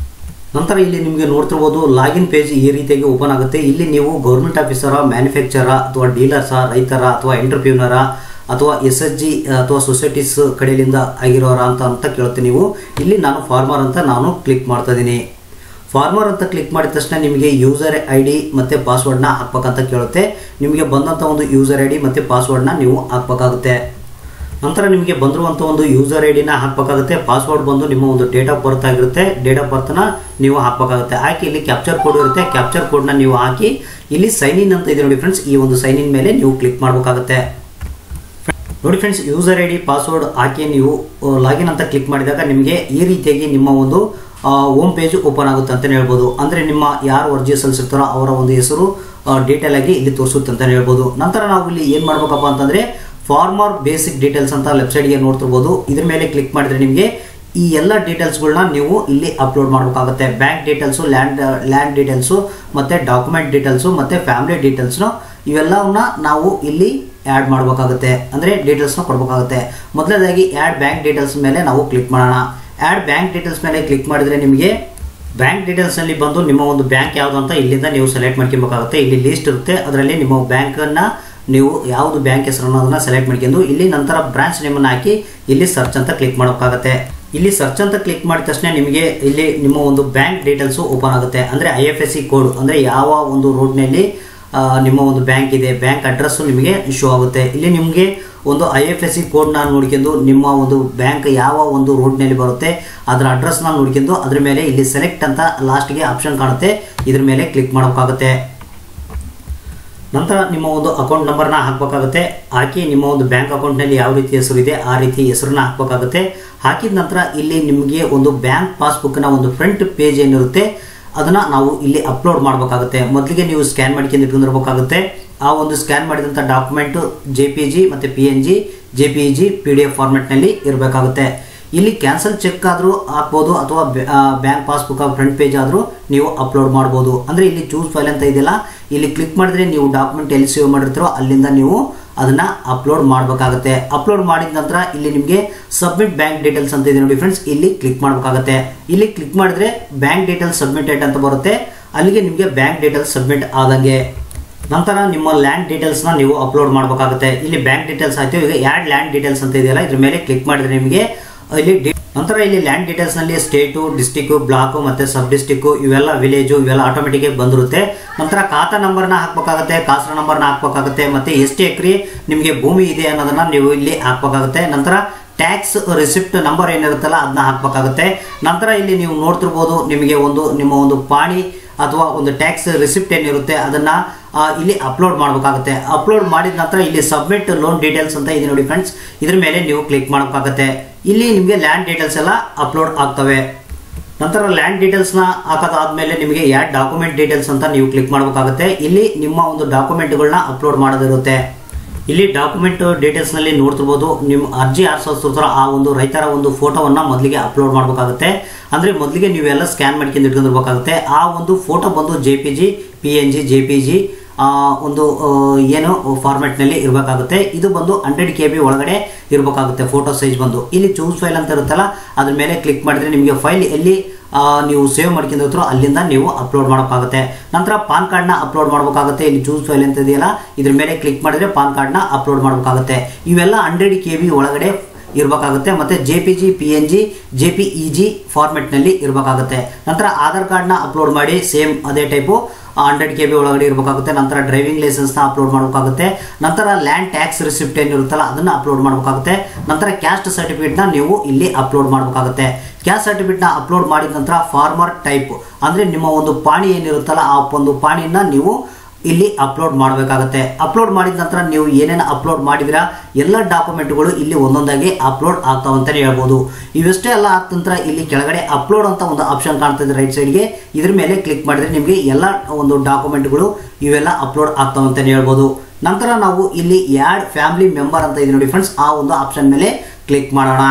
ನಂತರ ಇಲ್ಲಿ ನಿಮಗೆ ನೋಡ್ತಿರ್ಬೋದು ಲಾಗಿನ್ ಪೇಜ್ ಈ ರೀತಿಯಾಗಿ ಓಪನ್ ಆಗುತ್ತೆ ಇಲ್ಲಿ ನೀವು ಗೌರ್ಮೆಂಟ್ ಆಫೀಸರ ಮ್ಯಾನುಫ್ಯಾಕ್ಚರ ಅಥವಾ ಡೀಲರ್ಸ ರೈತರ ಅಥವಾ ಎಂಟರ್ಪ್ಯೂನರ ಅಥವಾ ಎಸ್ ಎಚ್ ಜಿ ಅಥವಾ ಸೊಸೈಟೀಸ್ ಕಡೆಯಿಂದ ಆಗಿರೋರ ಅಂತ ಅಂತ ಕೇಳುತ್ತೆ ನೀವು ಇಲ್ಲಿ ನಾನು ಫಾರ್ಮರ್ ಅಂತ ನಾನು ಕ್ಲಿಕ್ ಮಾಡ್ತಾ ಇದ್ದೀನಿ ಫಾರ್ಮರ್ ಅಂತ ಕ್ಲಿಕ್ ಮಾಡಿದ ತಕ್ಷಣ ನಿಮಗೆ ಯೂಸರ್ ಐ ಡಿ ಮತ್ತು ಪಾಸ್ವರ್ಡ್ನ ಹಾಕ್ಬೇಕಂತ ಕೇಳುತ್ತೆ ನಿಮಗೆ ಬಂದಂಥ ಒಂದು ಯೂಸರ್ ಐ ಡಿ ಮತ್ತು ಪಾಸ್ವರ್ಡ್ನ ನೀವು ಹಾಕ್ಬೇಕಾಗುತ್ತೆ ನಂತರ ನಿಮಗೆ ಬಂದಿರುವಂಥ ಒಂದು ಯೂಸರ್ ಐ ಡಿನ ಹಾಕಬೇಕಾಗುತ್ತೆ ಪಾಸ್ವರ್ಡ್ ಬಂದು ನಿಮ್ಮ ಒಂದು ಡೇಟ್ ಆಫ್ ಬರ್ತ್ ಆಗಿರುತ್ತೆ ಡೇಟ್ ಆಫ್ ಬರ್ತ್ನ ನೀವು ಹಾಕಬೇಕಾಗುತ್ತೆ ಹಾಕಿ ಇಲ್ಲಿ ಕ್ಯಾಪ್ಚರ್ ಕೋಡ್ ಇರುತ್ತೆ ಕ್ಯಾಪ್ಚರ್ ಕೋಡ್ನ ನೀವು ಹಾಕಿ ಇಲ್ಲಿ ಸೈನ್ ಇನ್ ಅಂತ ಇದೆ ನೋಡಿ ಫ್ರೆಂಡ್ಸ್ ಈ ಒಂದು ಸೈನ್ ಇನ್ ಮೇಲೆ ನೀವು ಕ್ಲಿಕ್ ಮಾಡಬೇಕಾಗುತ್ತೆ ನೋಡಿ friends user I D password ಹಾಕಿ ನೀವು ಲಾಗಿನ್ ಅಂತ ಕ್ಲಿಕ್ ಮಾಡಿದಾಗ ನಿಮಗೆ ಈ ರೀತಿಯಾಗಿ ನಿಮ್ಮ ಒಂದು ಹೋಮ್ ಪೇಜ್ ಓಪನ್ ಆಗುತ್ತೆ ಅಂತಲೇ ಹೇಳ್ಬೋದು ಅಂದರೆ ನಿಮ್ಮ ಯಾರು ಅರ್ಜಿ ಸಲ್ಲಿಸಿರ್ತಾರೋ ಅವರ ಒಂದು ಹೆಸರು ಡೀಟೇಲ್ ಆಗಿ ಇಲ್ಲಿ ತೋರಿಸುತ್ತೆ ಅಂತಲೇ ಹೇಳ್ಬೋದು ನಂತರ ನಾವು ಇಲ್ಲಿ ಏನು ಮಾಡ್ಬೇಕಪ್ಪ ಅಂತಂದರೆ ಫಾರ್ಮರ್ ಬೇಸಿಕ್ ಡೀಟೇಲ್ಸ್ ಅಂತ ವೆಬ್ಸೈಟ್ಗೆ ನೋಡ್ತಿರ್ಬೋದು ಇದ್ರ ಮೇಲೆ ಕ್ಲಿಕ್ ಮಾಡಿದ್ರೆ ನಿಮಗೆ ಈ ಎಲ್ಲ ಡೀಟೇಲ್ಸ್ಗಳನ್ನ ನೀವು ಇಲ್ಲಿ ಅಪ್ಲೋಡ್ ಮಾಡಬೇಕಾಗುತ್ತೆ bank details land land details ಮತ್ತು ಡಾಕ್ಯುಮೆಂಟ್ ಡೀಟೇಲ್ಸು ಮತ್ತು ಫ್ಯಾಮಿಲಿ ಡೀಟೇಲ್ಸ್ನು ಇವೆಲ್ಲವನ್ನ ನಾವು ಇಲ್ಲಿ ಆ್ಯಡ್ ಮಾಡಬೇಕಾಗುತ್ತೆ ಅಂದರೆ ಡೀಟೇಲ್ಸ್ನ ಕೊಡಬೇಕಾಗುತ್ತೆ ಮೊದಲನೇದಾಗಿ ಆ್ಯಡ್ ಬ್ಯಾಂಕ್ ಡೀಟೇಲ್ಸ್ ಮೇಲೆ ನಾವು ಕ್ಲಿಕ್ ಮಾಡೋಣ ಆ್ಯಡ್ ಬ್ಯಾಂಕ್ ಡೀಟೇಲ್ಸ್ ಮೇಲೆ ಕ್ಲಿಕ್ ಮಾಡಿದರೆ ನಿಮಗೆ ಬ್ಯಾಂಕ್ ಡೀಟೇಲ್ಸ್ನಲ್ಲಿ ಬಂದು ನಿಮ್ಮ ಒಂದು ಬ್ಯಾಂಕ್ ಯಾವುದು ಅಂತ ಇಲ್ಲಿಂದ ನೀವು ಸೆಲೆಕ್ಟ್ ಮಾಡ್ಕೊಬೇಕಾಗುತ್ತೆ ಇಲ್ಲಿ ಲಿಸ್ಟ್ ಇರುತ್ತೆ ಅದರಲ್ಲಿ ನಿಮ್ಮ ಬ್ಯಾಂಕನ್ನು ನೀವು ಯಾವುದು ಬ್ಯಾಂಕ್ ಹೆಸರು ಅನ್ನೋದನ್ನ ಸೆಲೆಕ್ಟ್ ಮಾಡ್ಕೊಂಡು ಇಲ್ಲಿ ನಂತರ ಬ್ರಾಂಚ್ ನೇಮನ್ನು ಹಾಕಿ ಇಲ್ಲಿ ಸರ್ಚ್ ಅಂತ ಕ್ಲಿಕ್ ಮಾಡೋಕ್ಕಾಗುತ್ತೆ ಇಲ್ಲಿ ಸರ್ಚ್ ಅಂತ ಕ್ಲಿಕ್ ಮಾಡಿದ ತಕ್ಷಣ ನಿಮಗೆ ಇಲ್ಲಿ ನಿಮ್ಮ ಒಂದು ಬ್ಯಾಂಕ್ ಡೀಟೇಲ್ಸು ಓಪನ್ ಆಗುತ್ತೆ ಅಂದರೆ I F S C code ಅಂದರೆ ಯಾವ ಒಂದು ರೋಡ್ನಲ್ಲಿ ನಿಮ್ಮ ಒಂದು ಬ್ಯಾಂಕ್ ಇದೆ ಬ್ಯಾಂಕ್ ಅಡ್ರೆಸ್ಸು ನಿಮಗೆ ಶೋ ಆಗುತ್ತೆ ಇಲ್ಲಿ ನಿಮಗೆ ಒಂದು ಐ ಎಫ್ ಎಸ್ ಸಿ ಕೋಡ್ನ ನೋಡ್ಕೊಂಡು ನಿಮ್ಮ ಒಂದು ಬ್ಯಾಂಕ್ ಯಾವ ಒಂದು ರೋಡ್ನಲ್ಲಿ ಬರುತ್ತೆ ಅದರ ಅಡ್ರೆಸ್ನ ನೋಡ್ಕೊಂಡು ಅದ್ರ ಮೇಲೆ ಇಲ್ಲಿ ಸೆಲೆಕ್ಟ್ ಅಂತ ಲಾಸ್ಟ್ಗೆ ಆಪ್ಷನ್ ಕಾಣುತ್ತೆ ಇದ್ರ ಮೇಲೆ ಕ್ಲಿಕ್ ಮಾಡೋಕ್ಕಾಗುತ್ತೆ ನಂತರ ನಿಮ್ಮ ಒಂದು ಅಕೌಂಟ್ ನಂಬರ್ನ ಹಾಕಬೇಕಾಗುತ್ತೆ ಹಾಕಿ ನಿಮ್ಮ ಒಂದು ಬ್ಯಾಂಕ್ ಅಕೌಂಟ್ನಲ್ಲಿ ಯಾವ ರೀತಿ ಹೆಸರು ಇದೆ ಆ ರೀತಿ ಹೆಸರನ್ನ ಹಾಕಬೇಕಾಗುತ್ತೆ ಹಾಕಿದ ನಂತರ ಇಲ್ಲಿ ನಿಮಗೆ ಒಂದು ಬ್ಯಾಂಕ್ ಪಾಸ್ಬುಕ್ನ ಒಂದು ಫ್ರಂಟ್ ಪೇಜ್ ಏನಿರುತ್ತೆ ಅದನ್ನು ನಾವು ಇಲ್ಲಿ ಅಪ್ಲೋಡ್ ಮಾಡಬೇಕಾಗುತ್ತೆ ಮೊದಲಿಗೆ ನೀವು ಸ್ಕ್ಯಾನ್ ಮಾಡ್ಕೊಂಡು ಇಟ್ಕೊಂಡಿರ್ಬೇಕಾಗುತ್ತೆ ಆ ಒಂದು ಸ್ಕ್ಯಾನ್ ಮಾಡಿದಂಥ ಡಾಕ್ಯುಮೆಂಟು ಜೆ ಪಿ ಜಿ ಮತ್ತು P N G J P G P D F ಫಾರ್ಮೆಟ್ನಲ್ಲಿ ಇರಬೇಕಾಗುತ್ತೆ ಇಲ್ಲಿ ಕ್ಯಾನ್ಸಲ್ ಚೆಕ್ ಆದರೂ ಹಾಕ್ಬೋದು ಅಥವಾ ಬ್ಯಾಂಕ್ ಪಾಸ್ಬುಕ್ ಫ್ರಂಟ್ ಪೇಜ್ ಆದರೂ ನೀವು ಅಪ್ಲೋಡ್ ಮಾಡ್ಬೋದು ಅಂದರೆ ಇಲ್ಲಿ ಚೂಸ್ ಫೈಲ್ ಅಂತ ಇದೆಯಲ್ಲ ಇಲ್ಲಿ ಕ್ಲಿಕ್ ಮಾಡಿದ್ರೆ ನೀವು ಡಾಕ್ಯುಮೆಂಟ್ ಎಲ್ಲಿ ಸೇವ್ ಮಾಡಿರ್ತೀರೋ ಅಲ್ಲಿಂದ ನೀವು ಅದನ್ನು ಅಪ್ಲೋಡ್ ಮಾಡಬೇಕಾಗುತ್ತೆ ಅಪ್ಲೋಡ್ ಮಾಡಿದ ನಂತರ ಇಲ್ಲಿ ನಿಮಗೆ ಸಬ್ಮಿಟ್ ಬ್ಯಾಂಕ್ ಡೀಟೇಲ್ಸ್ ಅಂತ ಇದೆ ನೋಡಿ ಫ್ರೆಂಡ್ಸ್ ಇಲ್ಲಿ ಕ್ಲಿಕ್ ಮಾಡಬೇಕಾಗುತ್ತೆ ಇಲ್ಲಿ ಕ್ಲಿಕ್ ಮಾಡಿದ್ರೆ ಬ್ಯಾಂಕ್ ಡೀಟೇಲ್ಸ್ ಸಬ್ಮಿಟೆಡ್ ಅಂತ ಬರುತ್ತೆ ಅಲ್ಲಿಗೆ ನಿಮಗೆ ಬ್ಯಾಂಕ್ ಡೀಟೇಲ್ಸ್ ಸಬ್ಮಿಟ್ ಆದಂಗೆ ನಂತರ ನಿಮ್ಮ ಲ್ಯಾಂಡ್ ಡೀಟೇಲ್ಸ್ನ ನೀವು ಅಪ್ಲೋಡ್ ಮಾಡಬೇಕಾಗುತ್ತೆ ಇಲ್ಲಿ ಬ್ಯಾಂಕ್ ಡೀಟೇಲ್ಸ್ ಆಯ್ತು ಈಗ ಯಾಡ್ ಲ್ಯಾಂಡ್ ಡೀಟೇಲ್ಸ್ ಅಂತ ಇದೆಯಲ್ಲ ಇದ್ರ ಮೇಲೆ ಕ್ಲಿಕ್ ಮಾಡಿದ್ರೆ ನಿಮಗೆ ಇಲ್ಲಿ ನಂತರ ಇಲ್ಲಿ ಲ್ಯಾಂಡ್ ಡೀಟೇಲ್ಸ್ನಲ್ಲಿ ಸ್ಟೇಟು ಡಿಸ್ಟಿಕ್ಕು ಬ್ಲಾಕು ಮತ್ತು ಸಬ್ ಡಿಸ್ಟಿಕ್ಕು ಇವೆಲ್ಲ ವಿಲೇಜು ಇವೆಲ್ಲ ಆಟೋಮೆಟಿಕ್ ಬಂದಿರುತ್ತೆ ನಂತರ ಖಾತಾ ನಂಬರ್ನ ಹಾಕಬೇಕಾಗುತ್ತೆ ಕಾಸರ ನಂಬರ್ನ ಹಾಕಬೇಕಾಗುತ್ತೆ ಮತ್ತು ಎಷ್ಟು ಎಕರೆ ನಿಮಗೆ ಭೂಮಿ ಇದೆ ಅನ್ನೋದನ್ನ ನೀವು ಇಲ್ಲಿ ಹಾಕಬೇಕಾಗುತ್ತೆ ನಂತರ ಟ್ಯಾಕ್ಸ್ ರಿಸಿಪ್ಟ್ ನಂಬರ್ ಏನಿರುತ್ತಲ್ಲ ಅದನ್ನ ಹಾಕಬೇಕಾಗುತ್ತೆ ನಂತರ ಇಲ್ಲಿ ನೀವು ನೋಡ್ತಿರ್ಬೋದು ನಿಮಗೆ ಒಂದು ನಿಮ್ಮ ಒಂದು ಪಾಣಿ ಅಥವಾ ಒಂದು ಟ್ಯಾಕ್ಸ್ ರಿಸಿಪ್ಟ್ ಏನಿರುತ್ತೆ ಅದನ್ನು ಇಲ್ಲಿ ಅಪ್ಲೋಡ್ ಮಾಡಬೇಕಾಗುತ್ತೆ ಅಪ್ಲೋಡ್ ಮಾಡಿದ ನಂತರ ಇಲ್ಲಿ ಸಬ್ಮಿಟ್ ಲೋನ್ ಡೀಟೇಲ್ಸ್ ಅಂತ ಇದೆ ನೋಡಿ ಫ್ರೆಂಡ್ಸ್ ಇದ್ರ ಮೇಲೆ ನೀವು ಕ್ಲಿಕ್ ಮಾಡಬೇಕಾಗುತ್ತೆ ಇಲ್ಲಿ ನಿಮಗೆ ಲ್ಯಾಂಡ್ ಡೀಟೇಲ್ಸ್ ಎಲ್ಲ ಅಪ್ಲೋಡ್ ಆಗ್ತವೆ ನಂತರ ಲ್ಯಾಂಡ್ ಡೀಟೇಲ್ಸ್ನ ಹಾಕೋದಾದ್ಮೇಲೆ ನಿಮಗೆ ಯಾವ ಡಾಕ್ಯುಮೆಂಟ್ ಡೀಟೇಲ್ಸ್ ಅಂತ ನೀವು ಕ್ಲಿಕ್ ಮಾಡಬೇಕಾಗುತ್ತೆ ಇಲ್ಲಿ ನಿಮ್ಮ ಒಂದು ಡಾಕ್ಯುಮೆಂಟ್ಗಳನ್ನ ಅಪ್ಲೋಡ್ ಮಾಡೋದಿರುತ್ತೆ ಇಲ್ಲಿ ಡಾಕ್ಯುಮೆಂಟ್ ಡೀಟೇಲ್ಸ್ನಲ್ಲಿ ನೋಡ್ತಿರ್ಬೋದು ನಿಮ್ಮ ಅರ್ಜಿ ಯಾರು ಸಲ್ಲಿಸ್ತಿರ್ತಾರೋ ಆ ಒಂದು ರೈತರ ಒಂದು ಫೋಟೋವನ್ನು ಮೊದಲಿಗೆ ಅಪ್ಲೋಡ್ ಮಾಡಬೇಕಾಗುತ್ತೆ ಅಂದರೆ ಮೊದಲಿಗೆ ನೀವೆಲ್ಲ ಸ್ಕ್ಯಾನ್ ಮಾಡ್ಕೊಂಡು ಇಟ್ಕೊಂಡಿರ್ಬೇಕಾಗುತ್ತೆ ಆ ಒಂದು ಫೋಟೋ ಬಂದು J P G P N G J P G ಒಂದು ಏನು ಫಾರ್ಮೆಟ್ನಲ್ಲಿ ಇರಬೇಕಾಗುತ್ತೆ ಇದು ಬಂದು ಹಂಡ್ರೆಡ್ ಕೆ ಬಿ ಒಳಗಡೆ ಇರಬೇಕಾಗುತ್ತೆ ಫೋಟೋ ಸೈಜ್ ಬಂದು ಇಲ್ಲಿ ಚೂಸ್ ಫೈಲ್ ಅಂತ ಇರುತ್ತಲ್ಲ ಅದ್ರ ಮೇಲೆ ಕ್ಲಿಕ್ ಮಾಡಿದ್ರೆ ನಿಮಗೆ ಫೈಲ್ ಎಲ್ಲಿ ನೀವು ಸೇವ್ ಮಾಡ್ಕೊಂಡಿರ್ತೀರೋ ಅಲ್ಲಿಂದ ನೀವು ಅಪ್ಲೋಡ್ ಮಾಡೋಕ್ಕಾಗುತ್ತೆ ನಂತರ ಪಾನ್ ಕಾರ್ಡ್ನ ಅಪ್ಲೋಡ್ ಮಾಡಬೇಕಾಗುತ್ತೆ ಇಲ್ಲಿ ಚೂಸ್ ಫೈಲ್ ಅಂತ ಇದೆಯಲ್ಲ ಇದ್ರ ಮೇಲೆ ಕ್ಲಿಕ್ ಮಾಡಿದ್ರೆ ಪಾನ್ ಕಾರ್ಡ್ನ ಅಪ್ಲೋಡ್ ಮಾಡಬೇಕಾಗುತ್ತೆ ಇವೆಲ್ಲ ಹಂಡ್ರೆಡ್ ಕೆ ಬಿ ಒಳಗಡೆ ಇರಬೇಕಾಗುತ್ತೆ ಮತ್ತು J P G P N G J P E G ಫಾರ್ಮೆಟ್ನಲ್ಲಿ ಇರಬೇಕಾಗುತ್ತೆ ನಂತರ ಆಧಾರ್ ಕಾರ್ಡ್ನ ಅಪ್ಲೋಡ್ ಮಾಡಿ ಸೇಮ್ ಅದೇ ಟೈಪು ಹಂಡ್ರೆಡ್ ಕೆ ಬಿ ಒಳಗಡೆ ಇರಬೇಕಾಗುತ್ತೆ ನಂತರ ಡ್ರೈವಿಂಗ್ ಲೈಸೆನ್ಸ್ನ ಅಪ್ಲೋಡ್ ಮಾಡಬೇಕಾಗುತ್ತೆ ನಂತರ ಲ್ಯಾಂಡ್ ಟ್ಯಾಕ್ಸ್ ರಿಸಿಪ್ಟ್ ಏನಿರುತ್ತಲ್ಲ ಅದನ್ನು ಅಪ್ಲೋಡ್ ಮಾಡಬೇಕಾಗುತ್ತೆ ನಂತರ ಕ್ಯಾಸ್ಟ್ ಸರ್ಟಿಫಿಕೇಟ್ನ ನೀವು ಇಲ್ಲಿ ಅಪ್ಲೋಡ್ ಮಾಡಬೇಕಾಗುತ್ತೆ ಕ್ಯಾಸ್ಟ್ ಸರ್ಟಿಫಿಕೇಟ್ನ ಅಪ್ಲೋಡ್ ಮಾಡಿದ ನಂತರ ಫಾರ್ಮರ್ ಟೈಪ್ ಅಂದರೆ ನಿಮ್ಮ ಒಂದು ಪಾಣಿ ಏನಿರುತ್ತಲ್ಲ ಆ ಒಂದು ಪಾಣಿನ ನೀವು ಇಲ್ಲಿ ಅಪ್ಲೋಡ್ ಮಾಡಬೇಕಾಗುತ್ತೆ ಅಪ್ಲೋಡ್ ಮಾಡಿದ ನಂತರ ನೀವು ಏನೇನು ಅಪ್ಲೋಡ್ ಮಾಡಿದಿರಾ ಎಲ್ಲ ಡಾಕ್ಯುಮೆಂಟ್ಗಳು ಇಲ್ಲಿ ಒಂದೊಂದಾಗಿ ಅಪ್ಲೋಡ್ ಆಗ್ತಾವ ಅಂತಲೇ ಹೇಳ್ಬೋದು ಇವೆಷ್ಟೇ ಎಲ್ಲ ಆದ ನಂತರ ಇಲ್ಲಿ ಕೆಳಗಡೆ ಅಪ್ಲೋಡ್ ಅಂತ ಒಂದು ಆಪ್ಷನ್ ಕಾಣ್ತದೆ ರೈಟ್ ಸೈಡ್ಗೆ ಇದ್ರ ಮೇಲೆ ಕ್ಲಿಕ್ ಮಾಡಿದ್ರೆ ನಿಮಗೆ ಎಲ್ಲ ಒಂದು ಡಾಕ್ಯುಮೆಂಟ್ಗಳು ಇವೆಲ್ಲ ಅಪ್ಲೋಡ್ ಆಗ್ತಾವ ಅಂತಲೇ ಹೇಳ್ಬೋದು ನಂತರ ನಾವು ಇಲ್ಲಿ ಯಾಡ್ ಫ್ಯಾಮಿಲಿ ಮೆಂಬರ್ ಅಂತ ಇದೆ ನೋಡಿ ಫ್ರೆಂಡ್ಸ್ ಆ ಒಂದು ಆಪ್ಷನ್ ಮೇಲೆ ಕ್ಲಿಕ್ ಮಾಡೋಣ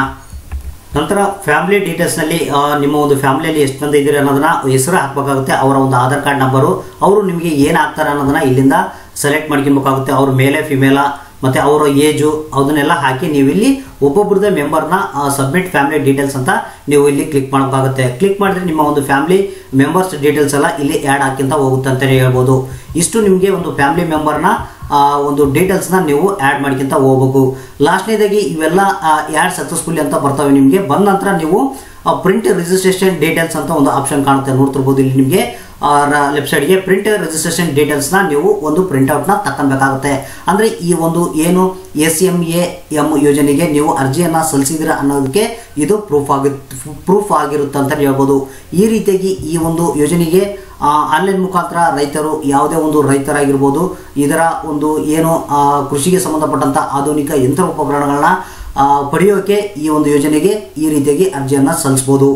ನಂತರ ಫ್ಯಾಮಿಲಿ ಡೀಟೇಲ್ಸ್ನಲ್ಲಿ ನಿಮ್ಮ ಒಂದು ಫ್ಯಾಮಿಲಿಯಲ್ಲಿ ಎಷ್ಟು ಮಂದಿ ಇದ್ದೀರಿ ಅನ್ನೋದನ್ನ ಹೆಸರು ಹಾಕಬೇಕಾಗುತ್ತೆ ಅವರ ಒಂದು ಆಧಾರ್ ಕಾರ್ಡ್ ನಂಬರು ಅವರು ನಿಮಗೆ ಏನು ಹಾಕ್ತಾರೆ ಅನ್ನೋದನ್ನ ಇಲ್ಲಿಂದ ಸೆಲೆಕ್ಟ್ ಮಾಡ್ಕೊಬೇಕಾಗುತ್ತೆ ಅವ್ರು ಮೇಲೆ ಫಿಮೇಲ ಮತ್ತು ಅವರ ಏಜು ಅದನ್ನೆಲ್ಲ ಹಾಕಿ ನೀವು ಇಲ್ಲಿ ಒಬ್ಬೊಬ್ರದ್ದೇ ಮೆಂಬರ್ನ ಸಬ್ಮಿಟ್ ಫ್ಯಾಮಿಲಿ ಡೀಟೇಲ್ಸ್ ಅಂತ ನೀವು ಇಲ್ಲಿ ಕ್ಲಿಕ್ ಮಾಡೋಕ್ಕಾಗುತ್ತೆ ಕ್ಲಿಕ್ ಮಾಡಿದ್ರೆ ನಿಮ್ಮ ಒಂದು ಫ್ಯಾಮಿಲಿ ಮೆಂಬರ್ಸ್ ಡೀಟೇಲ್ಸ್ ಎಲ್ಲ ಇಲ್ಲಿ ಆ್ಯಡ್ ಹಾಕಿಂತ ಹೋಗುತ್ತೆ ಅಂತಲೇ ಹೇಳ್ಬೋದು ಇಷ್ಟು ನಿಮಗೆ ಒಂದು ಫ್ಯಾಮಿಲಿ ಮೆಂಬರ್ನ ಒಂದು ಡೀಟೇಲ್ಸ್ನ ನೀವು ಆ್ಯಡ್ ಮಾಡ್ಕೊಂತ ಹೋಗ್ಬೇಕು ಲಾಸ್ಟ್ನೇದಾಗಿ ಇವೆಲ್ಲ ಆ್ಯಡ್ ಸಕ್ಸಸ್ಫುಲಿ ಅಂತ ಬರ್ತವೆ ನಿಮಗೆ ಬಂದ ನಂತರ ನೀವು ಪ್ರಿಂಟ್ ರಿಜಿಸ್ಟ್ರೇಷನ್ ಡೀಟೇಲ್ಸ್ ಅಂತ ಒಂದು ಆಪ್ಷನ್ ಕಾಣುತ್ತೆ ನೋಡ್ತಿರ್ಬೋದು ಇಲ್ಲಿ ನಿಮಗೆ ಲೆಫ್ಟ್ ಸೈಡ್ಗೆ ಪ್ರಿಂಟ್ ರಿಜಿಸ್ಟ್ರೇಷನ್ ಡೀಟೇಲ್ಸ್ನ ನೀವು ಒಂದು ಪ್ರಿಂಟ್ಔಟ್ನ ತಗೊಬೇಕಾಗುತ್ತೆ ಅಂದರೆ ಈ ಒಂದು ಏನು ಎಸ್ ಎಮ್ ಎ ಎಮ್ ಯೋಜನೆಗೆ ನೀವು ಅರ್ಜಿಯನ್ನು ಸಲ್ಲಿಸಿದಿರ ಅನ್ನೋದಕ್ಕೆ ಇದು ಪ್ರೂಫ್ ಆಗಿ ಪ್ರೂಫ್ ಆಗಿರುತ್ತೆ ಅಂತ ಹೇಳ್ಬೋದು ಈ ರೀತಿಯಾಗಿ ಈ ಒಂದು ಯೋಜನೆಗೆ ಆನ್ಲೈನ್ ಮುಖಾಂತರ ರೈತರು ಯಾವುದೇ ಒಂದು ರೈತರಾಗಿರ್ಬೋದು ಇದರ ಒಂದು ಏನು ಆ, ಕೃಷಿಗೆ ಸಂಬಂಧಪಟ್ಟಂಥ ಆಧುನಿಕ ಯಂತ್ರೋಪಕರಣಗಳನ್ನ ಆ, ಪಡೆಯೋಕೆ ಈ ಒಂದು ಯೋಜನೆಗೆ ಈ ರೀತಿಯಾಗಿ ಅರ್ಜಿಯನ್ನು ಸಲ್ಲಿಸ್ಬೋದು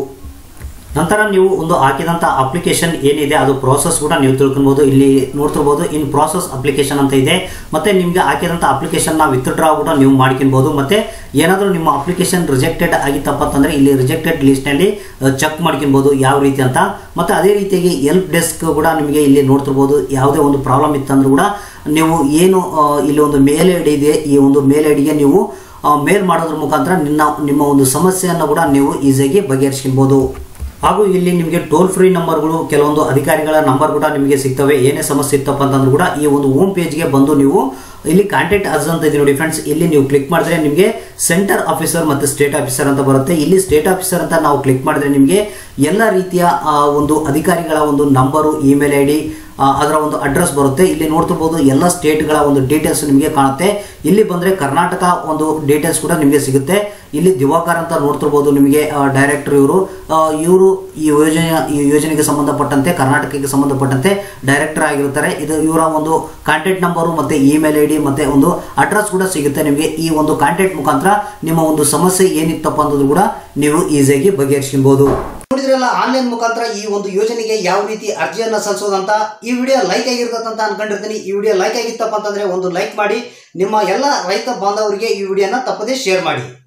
ನಂತರ ನೀವು ಒಂದು ಹಾಕಿದಂಥ ಅಪ್ಲಿಕೇಶನ್ ಏನಿದೆ ಅದು ಪ್ರಾಸೆಸ್ ಕೂಡ ನೀವು ತಿಳ್ಕೊಬೋದು ಇಲ್ಲಿ ನೋಡ್ತಿರ್ಬೋದು ಇನ್ ಪ್ರಾಸೆಸ್ ಅಪ್ಲಿಕೇಶನ್ ಅಂತ ಇದೆ ಮತ್ತೆ ನಿಮಗೆ ಹಾಕಿದಂಥ ಅಪ್ಲಿಕೇಶನ್ನ ವಿತ್ಡ್ರಾ ಕೂಡ ನೀವು ಮಾಡ್ಕೊಬೋದು ಮತ್ತೆ ಏನಾದರೂ ನಿಮ್ಮ ಅಪ್ಲಿಕೇಶನ್ ರಿಜೆಕ್ಟೆಡ್ ಆಗಿತ್ತಪ್ಪ ಅಂತಂದ್ರೆ ಇಲ್ಲಿ ರಿಜೆಕ್ಟೆಡ್ ಲಿಸ್ಟ್ನಲ್ಲಿ ಚೆಕ್ ಮಾಡ್ಕೊಬೋದು ಯಾವ ರೀತಿ ಅಂತ ಮತ್ತೆ ಅದೇ ರೀತಿಯಾಗಿ ಎಲ್ಪ್ ಡೆಸ್ಕ್ ಕೂಡ ನಿಮಗೆ ಇಲ್ಲಿ ನೋಡ್ತಿರ್ಬೋದು ಯಾವುದೇ ಒಂದು ಪ್ರಾಬ್ಲಮ್ ಇತ್ತಂದ್ರೂ ಕೂಡ ನೀವು ಏನು ಆ, ಇಲ್ಲಿ ಒಂದು ಮೇಲ್ ಐ ಡಿ ಇದೆ ಈ ಒಂದು ಮೇಲ್ ಐ ಡಿಗೆ ನೀವು ಮೇಲ್ ಮಾಡೋದ್ರ ಮುಖಾಂತರ ನಿನ್ನ ನಿಮ್ಮ ಒಂದು ಸಮಸ್ಯೆಯನ್ನು ಕೂಡ ನೀವು ಈಸಿಯಾಗಿ ಬಗೆಹರಿಸ್ಕೊಬೋದು ಹಾಗೂ ಇಲ್ಲಿ ನಿಮಗೆ ಟೋಲ್ ಫ್ರೀ ನಂಬರ್ಗಳು ಕೆಲವೊಂದು ಅಧಿಕಾರಿಗಳ ನಂಬರ್ ಕೂಡ ನಿಮಗೆ ಸಿಗ್ತವೆ ಏನೇ ಸಮಸ್ಯೆ ಇತ್ತಪ್ಪ ಅಂತಂದ್ರೂ ಕೂಡ ಈ ಒಂದು ಹೋಮ್ ಪೇಜ್ಗೆ ಬಂದು ನೀವು ಇಲ್ಲಿ ಕಾಂಟ್ಯಾಕ್ಟ್ ಅಸ್ ಅಂತ ಇದೆ ನೋಡಿ ಫ್ರೆಂಡ್ಸ್ ಇಲ್ಲಿ ನೀವು ಕ್ಲಿಕ್ ಮಾಡಿದ್ರೆ ನಿಮಗೆ ಸೆಂಟರ್ ಆಫೀಸರ್ ಮತ್ತು ಸ್ಟೇಟ್ ಆಫೀಸರ್ ಅಂತ ಬರುತ್ತೆ ಇಲ್ಲಿ ಸ್ಟೇಟ್ ಆಫೀಸರ್ ಅಂತ ನಾವು ಕ್ಲಿಕ್ ಮಾಡಿದ್ರೆ ನಿಮಗೆ ಎಲ್ಲ ರೀತಿಯ ಆ, ಒಂದು ಅಧಿಕಾರಿಗಳ ಒಂದು ನಂಬರು ಇಮೇಲ್ ಐ ಡಿ ಅದರ ಒಂದು ಅಡ್ರೆಸ್ ಬರುತ್ತೆ ಇಲ್ಲಿ ನೋಡ್ತಿರ್ಬೋದು ಎಲ್ಲ ಸ್ಟೇಟ್ಗಳ ಒಂದು ಡೀಟೇಲ್ಸ್ ನಿಮಗೆ ಕಾಣುತ್ತೆ ಇಲ್ಲಿ ಬಂದರೆ ಕರ್ನಾಟಕ ಒಂದು ಡೀಟೇಲ್ಸ್ ಕೂಡ ನಿಮಗೆ ಸಿಗುತ್ತೆ ಇಲ್ಲಿ ದಿವಾಕರ್ ಅಂತ ನೋಡ್ತಿರ್ಬೋದು ನಿಮಗೆ ಡೈರೆಕ್ಟರ್ ಇವರು ಇವರು ಈ ಯೋಜನೆ ಈ ಯೋಜನೆಗೆ ಸಂಬಂಧಪಟ್ಟಂತೆ ಕರ್ನಾಟಕಕ್ಕೆ ಸಂಬಂಧಪಟ್ಟಂತೆ ಡೈರೆಕ್ಟರ್ ಆಗಿರ್ತಾರೆ ಇದು ಇವರ ಒಂದು ಕಾಂಟ್ಯಾಕ್ಟ್ ನಂಬರು ಮತ್ತು ಇಮೇಲ್ ಐ ಡಿ ಮತ್ತು ಒಂದು ಅಡ್ರೆಸ್ ಕೂಡ ಸಿಗುತ್ತೆ ನಿಮಗೆ ಈ ಒಂದು ಕಾಂಟ್ಯಾಕ್ಟ್ ಮುಖಾಂತರ ನಿಮ್ಮ ಒಂದು ಸಮಸ್ಯೆ ಏನಿತ್ತಪ್ಪ ಅನ್ನೋದು ಕೂಡ ನೀವು ಈಸಿಯಾಗಿ ಬಗೆಹರಿಸ್ಕೊಬೋದು ನೋಡಿದ್ರಲ್ಲ ಆನ್ಲೈನ್ ಮುಖಾಂತರ ಈ ಒಂದು ಯೋಜನೆಗೆ ಯಾವ ರೀತಿ ಅರ್ಜಿಯನ್ನ ಸಲ್ಲಿಸೋದಂತ ಈ ವಿಡಿಯೋ ಲೈಕ್ ಆಗಿರ್ತದೆ ಅಂತ ಅನ್ಕೊಂಡಿರ್ತೀನಿ ಈ ವಿಡಿಯೋ ಲೈಕ್ ಆಗಿತ್ತಪ್ಪ ಅಂತಂದ್ರೆ ಒಂದು ಲೈಕ್ ಮಾಡಿ ನಿಮ್ಮ ಎಲ್ಲ ರೈತ ಬಾಂಧವರಿಗೆ ಈ ವಿಡಿಯೋನ ತಪ್ಪದೇ ಶೇರ್ ಮಾಡಿ